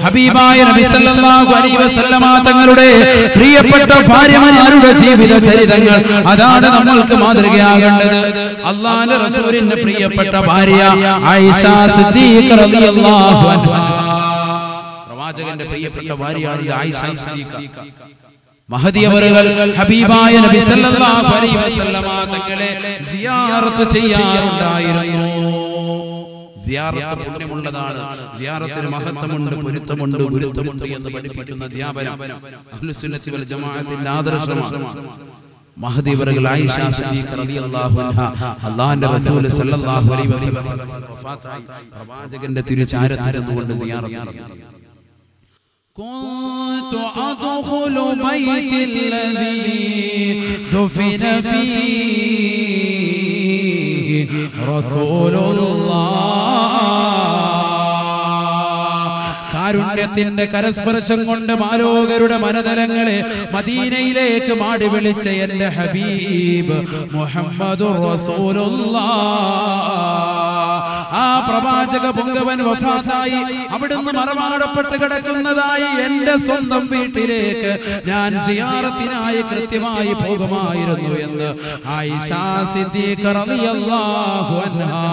ഹബീബായ നബി സല്ലല്ലാഹു അലൈഹി വസല്ലമ തങ്ങളുടെ പ്രിയപ്പെട്ട ഭാര്യമാരുടെ ജീവിത ചരിതങ്ങൾ അതാണ് നമ്മൾക്ക് മാതൃകയാകേണ്ടത് അള്ളാന്റെ റസൂലിന്റെ പ്രിയപ്പെട്ട ഭാര്യ ആയിഷ സിദ്ദീഖ റളിയല്ലാഹു അൻഹ പ്രവാചകന്റെ പ്രിയപ്പെട്ട ഭാര്യയാണ് ആയിഷ സിദ്ദീഖ മഹദിയവറുകൾ ഹബീബായ നബി സല്ലല്ലാഹു അലൈഹി വസല്ലമ തങ്ങളെ സിയാറത്ത് ചെയ്യാറുണ്ടായിരുന്നു സിയാറത്ത് പുണ്യമുള്ളതാണ് സിയാറത്തിന് മഹത്വമുണ്ട് പൊരുത്തമുണ്ട് ഗുരുത്വമുണ്ട് എന്ന് പഠിപ്പിക്കുന്ന അധ്യാപനം അഹ്ലുസുന്നത്തി വൽ ജമാഅത്തിന്റെ ആദർശമാണ് മഹദിവറുകൾ ആയിഷ സിദ്ദീഖ റളിയല്ലാഹു അൻഹ അല്ലാഹുവിന്റെ റസൂൽ സല്ലല്ലാഹു അലൈഹി വസല്ലം വഫാത്തായി പ്രവാചകന്റെ തിരുചാരത്തിരുന്നുകൊണ്ട് സിയാറത്ത് നടത്തി كنت أدخل بيت الذي دفن فيه رسول الله കാരുണ്യത്തിന്റെ കരസ്പർശം കൊണ്ട് മാലോകരുടെ മനതലങ്ങളെ മദീനയിലേക്ക് മാടി വിളിച്ച എന്റെ ഹബീബ് മുഹമ്മദ് ആ പ്രവാചക പൊങ്കവൻ വഫാത്തായി അവിടുന്ന് മറമാടപ്പെട്ട് കിടക്കുന്നതായി എന്റെ സ്വന്തം വീട്ടിലേക്ക് ഞാൻ സിയാറത്തിനായി കൃത്യമായി പോകുമായിരുന്നു എന്ന് ആയിഷ സിദ്ദീഖ റളിയല്ലാഹു അൻഹാ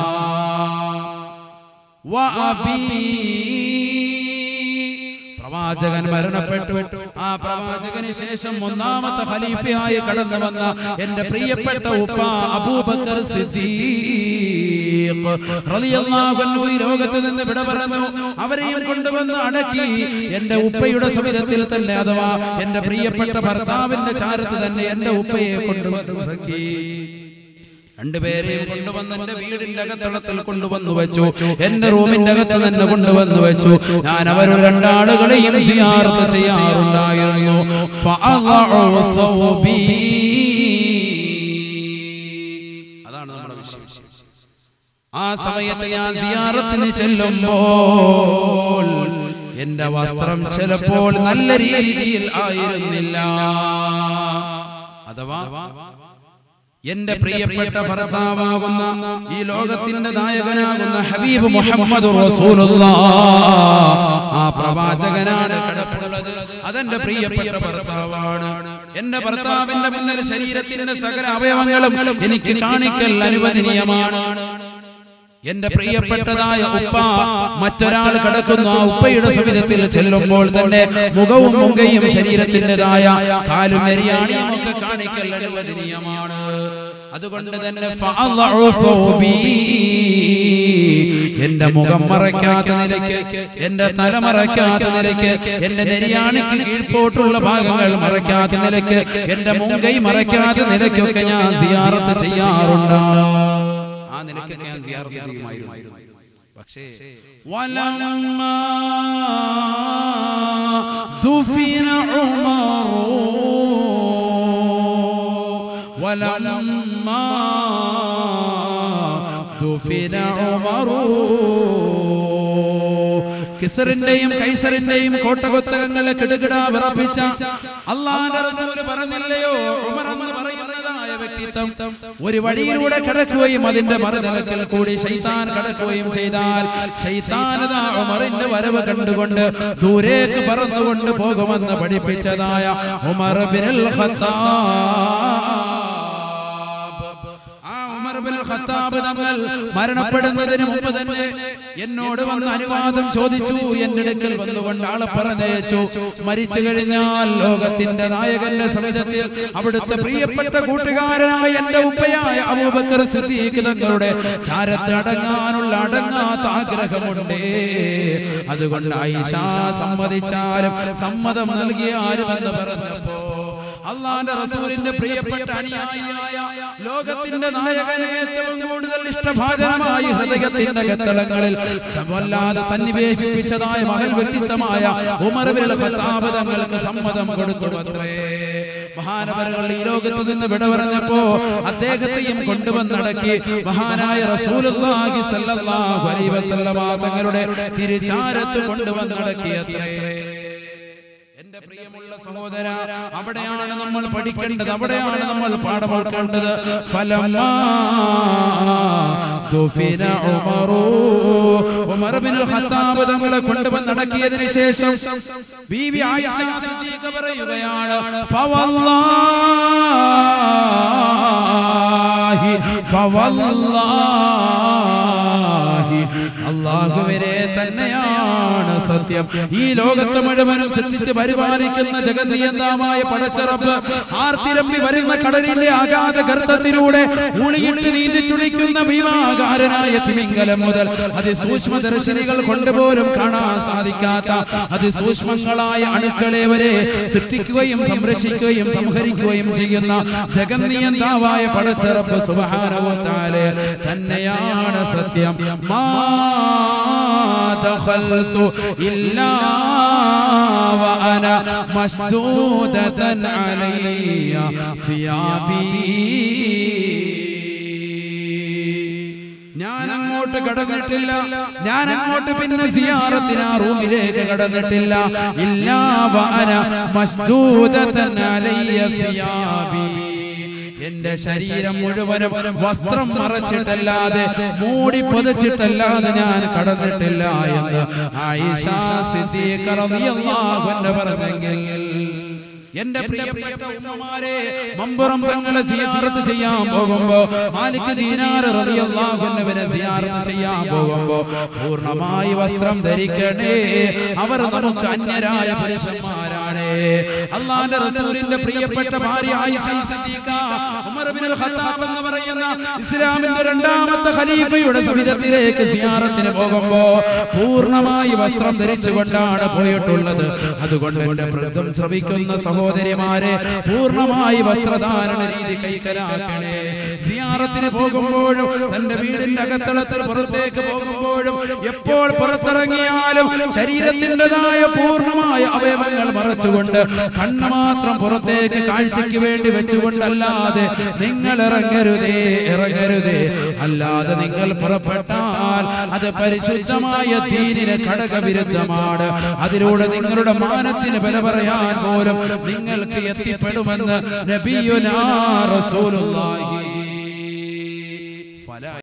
വഅബീ പ്രവാചകൻ മരണപ്പെട്ടു ആ പ്രവാചകന് ശേഷം ഒന്നാമത്തെ ഖലീഫയായി കടന്നു വന്ന എന്റെ പ്രിയപ്പെട്ട ഉപ്പ അബൂബക്കർ സിദ്ദീഖ് റളിയല്ലാഹു അൻഹു ഈ ലോകത്ത് നിന്ന് വിട പറഞ്ഞു അവരെയും കൊണ്ടുവന്ന് അടക്കി എന്റെ ഉപ്പയുടെ സമിതത്തിൽ തന്നെ അഥവാ എന്റെ പ്രിയപ്പെട്ട ഭർത്താവിന്റെ ചാരത്ത് തന്നെ എന്റെ ഉപ്പയെ കൊണ്ടുവന്ന് അടക്കി രണ്ടുപേരെയും കൊണ്ടുവന്ന് എന്റെ വീടിന്റെ അകത്തളത്തിൽ കൊണ്ടുവന്നു വെച്ചു എന്റെ റൂമിന്റെ അകത്ത് തന്നെ കൊണ്ടുവന്നു വെച്ചു ഞാൻ അവരുടെ രണ്ടാളുകളെയും സിയാർത്ത് ചെയ്യാറുണ്ടായിരുന്നു ഫഅളഉ സൗബി. അതാണ് നമ്മുടെ വിഷയം ആ സമയത്ത് ഞാൻ സിയാറത്തിന് ചെല്ലുമ്പോൾ എന്റെ വസ്ത്രം ചിലപ്പോൾ നല്ല രീതിയിൽ ആയിരുന്നില്ല അഥവാ എന്റെ പ്രിയപ്പെട്ട ഭർത്താവാകുന്ന ഈ ലോകത്തിന്റെ നായകനാകുന്ന ഹബീബ് മുഹമ്മദ് ആ പ്രവാചകനാണ് കിടപ്പുള്ളത് അതെന്റെ പ്രിയപ്പെട്ട ഭർത്താവാണ് എന്റെ ഭർത്താവിന്റെ മുന്നിൽ ശരീരത്തിന്റെ സകല അവയവങ്ങളും എനിക്ക് കാണിക്കൽ അനുവദനീയമാണ് എന്റെ പ്രിയപ്പെട്ടതായ ഉപ്പ മറ്റൊരാൾ കിടക്കുന്ന ആ ഉപ്പയുടെ സവിധത്തിൽ ചെല്ലുമ്പോൾ തന്നെ മുഖവും മുങ്കയും ശരീരത്തിൻ്റെതായ കാലും നെരിയാണിയും ഒക്കെ കാണിക്കൽ അനുവദനീയമാണ് അതുകൊണ്ട് തന്നെ ഫഅളഉ സൗബി. എന്റെ മുഖം മറയ്ക്കാത്ത നിലയ്ക്ക് എന്റെ തല മറയ്ക്കാത്ത നിലയ്ക്ക് എന്റെ നെരിയാണിക്ക് കീഴ്പോട്ടുള്ള ഭാഗങ്ങൾ മറയ്ക്കാത്ത നിലയ്ക്ക് എന്റെ മുങ്കൈ മറയ്ക്കാത്ത നിലയ്ക്കൊക്കെ ഞാൻ സിയാറത്ത് ചെയ്യാറുണ്ട് ആ നിലയ്ക്കൊക്കെ ഞാൻ സിയാറത്ത് ചെയ്യുമായിരുന്നു പക്ഷേ വലമ്മാ ദുഫിന ഉമറു ولما دفن عمر കിസറിന്റെയും കൈസറിന്റെയും കോട്ടകൊത്തകങ്ങളെ കിടുകിട വിറപ്പിച്ച അള്ളാന്റെ റസൂല് പറഞ്ഞില്ലയോ ഉമർ എന്ന് പറയുന്നതായ വ്യക്തിത്വം ഒരു വഴിയിലൂടെ കിടക്കുകയും അതിന്റെ മറുതലത്തിൽ കൂടി ശൈത്താൻ കിടക്കുകയും ചെയ്താൽ ശൈത്താനത ഉമറിന്റെ വരവ് കണ്ടുകൊണ്ട് ദൂരേക്ക് പറന്നുകൊണ്ട് പോകുമെന്ന് പഠിപ്പിച്ചതായ ഉമർ ബിനുൽ ഖത്താബ് ആ ഉമർ ബിൻ ഖത്താബ് തങ്ങൾ മരണപ്പെടുന്നതിന് മുമ്പ് തന്നെ എന്നോട് വന്ന് അനുവാദം ചോദിച്ചു എന്റെ അടുക്കൽ വന്നുകൊണ്ട് ആളെ പറഞ്ഞയച്ചു മരിച്ചു കഴിഞ്ഞാൽ ലോകത്തിന്റെ നായകന്റെ സമിതത്തിൽ അവിടുത്തെ പ്രിയപ്പെട്ട കൂട്ടുകാരനായ എന്റെ ഉപ്പയായ അബൂബക്കർ സിദ്ദീഖ് തങ്ങളുടെ ചാരത്ത് അടങ്ങാനുള്ള അടങ്ങാത്ത ആഗ്രഹമുണ്ട് അതുകൊണ്ട് ആയിഷ സമ്മതിച്ചാലും സമ്മതം നൽകിയാലും എന്ന് പറഞ്ഞപ്പോ അള്ളാന്റെ റസൂലിന്റെ പ്രിയപ്പെട്ട അനുയായിയായ ലോകത്തിന്റെ നായകനെ ഏറ്റവും കൂടുതൽ ഇഷ്ടഭാജനമായി ഹൃദയത്തിന്റെ കത്തളങ്ങളിൽ വല്ലാതെ സന്നിവേശിപ്പിച്ചതായ മഹൽ വ്യക്തിത്വമായ ഉമർവിലുള്ള ഖത്താബ് തങ്ങൾക്ക് സമ്മതം കൊടുത്തു അത്രേ മഹാനവരകൾ ഈ ലോകത്ത് നിന്ന് വിട പറഞ്ഞപ്പോ അദ്ദേഹത്തെയും കൊണ്ടുവന്നടക്കി മഹാനായ റസൂലുള്ളാഹി സ്വല്ലല്ലാഹു അലൈഹി വസല്ലമ തങ്ങളുടെ തിരുചാരത്ത് കൊണ്ടുവന്നടക്കി അത്രേ എന്റെ പ്രിയമുള്ള സഹോദര അവിടെയാണ് നമ്മൾ പഠിക്കേണ്ടത് അവിടെയാണ് നമ്മൾ പാഠം ഉൾക്കേണ്ടത് ഫലമാ ദുഫിന ഉമറു ഉമർ ബിനുൽ ഖത്താബ് തങ്ങളെ കൊണ്ടുവന്ന് നടക്കിയതിനു ശേഷം ബീവി ആയിഷ സിദ്ദീഖ പറയുകയാണ് ഫവല്ലാഹി ഫവല്ലാഹി അല്ലാഹുവിനെ തന്നെയാണ് സത്യം ഈ ലോകത്ത് മുഴുവനും ശ്രദ്ധിച്ച് പരിപാലിക്കുന്ന ജഗന്നിയന്തമായ പടച്ചറപ്പ് ആർത്തിരമ്പി വരുന്ന കടലിന്റെ അഗാധ ഗർത്തത്തിലൂടെ ഉളിയിട്ട് നീന്തി തുടിക്കുന്ന ഭീമാകാരനായ തിമിംഗലം മുതൽ അതിസൂക്ഷ്മദർശിനികൾ കൊണ്ടുപോലും കാണാൻ സാധിക്കാത്ത അതിസൂക്ഷ്മങ്ങളായ അണുക്കളെ വരെ സൃഷ്ടിക്കുകയും സംരക്ഷിക്കുകയും സംഹരിക്കുകയും ചെയ്യുന്ന ജഗന്നിയന്താവായ പടച്ചറപ്പ് സുബഹാനവത്താലെ തന്നെയാണ് സത്യം മാ دخلت إلا وأنا مشدودة علي ثيابي ഞാൻ അങ്ങോട്ട് കടന്നിട്ടില്ല ഞാൻ അങ്ങോട്ട് പിന്നെ സിയാറത്തിന് ആ റൂമിലേക്ക് കടന്നിട്ടില്ല ഇല്ലാ വഅന മസ്ദൂദതൻ അലയ്യ സിയാബി എന്റെ ശരീരം മുഴുവനും വസ്ത്രം മറച്ചിട്ടല്ലാതെ മൂടി പൊതച്ചിട്ടല്ലാതെ ഞാൻ കടന്നിട്ടില്ല എന്ന് ആയിഷ സിദ്ദീഖ റളിയല്ലാഹു അൻഹ പറഞ്ഞെങ്കിൽ എന്റെ പ്രിയപ്പെട്ട ഉമ്മമാരെ മമ്പുറം തങ്ങളെ സിയാറത്ത് ചെയ്യാൻ പോകുമ്പോ മാലിക് ദീനാർ റളിയല്ലാഹു അൻഹുവിനെ സിയാറത്ത് ചെയ്യാൻ പോകുമ്പോ പൂർണ്ണമായി വസ്ത്രം ധരിക്കണേ അവർ നമുക്ക് അന്യരായ പുരുഷന്മാരാണ് അള്ളാന്റെ റസൂലിന്റെ പ്രിയപ്പെട്ട ഭാര്യ ആയിഷ സിദ്ദീഖ ഉമർ ഇബ്നുൽ ഖത്താബ് എന്ന് പറയുന്ന ഇസ്ലാമിന്റെ രണ്ടാമത്തെ ഖലീഫയുടെ സവിധത്തിലേക്ക് സിയാറത്തിന് പോകുമ്പോ പൂർണ്ണമായി വസ്ത്രം ധരിച്ചുകൊണ്ടാണ് പോയിട്ടുള്ളത് അതുകൊണ്ട് എന്റെ വൃദ്ധം ശ്രവിക്കുന്ന സഹോദരിമാരെ പൂർണ്ണമായി വസ്ത്രധാരണ രീതി കൈക്കലാക്കണേ സിയാറത്തിന് പോകുമ്പോഴും തന്റെ വീടിന്റെ അകത്തളത്തിൽ പുറത്തേക്ക് പോകുമ്പോഴും എപ്പോൾ പുറത്തിറങ്ങിയാലും ശരീരത്തിൻ്റെതായ പൂർണ്ണമായ അവയവങ്ങൾ മറച്ചുകൊണ്ട് കണ്ണ് മാത്രം പുറത്തേക്ക് കാഴ്ചയ്ക്ക് വേണ്ടി വെച്ചുകൊണ്ടല്ലാതെ നിങ്ങൾ ഇറങ്ങരുതേ ഇറങ്ങരുതേ അല്ലാതെ നിങ്ങൾ പുറപ്പെട്ടാൽ അത് പരിശുദ്ധമായ ദീനിന് ഘടകവിരുദ്ധമാണ് അതിലൂടെ നിങ്ങളുടെ മാനത്തിന് വില പറയാൻ പോലും നിങ്ങൾക്ക് എത്തിപ്പെടുമെന്ന് നബിയുനാ റസൂലുള്ളാഹി ഫലാ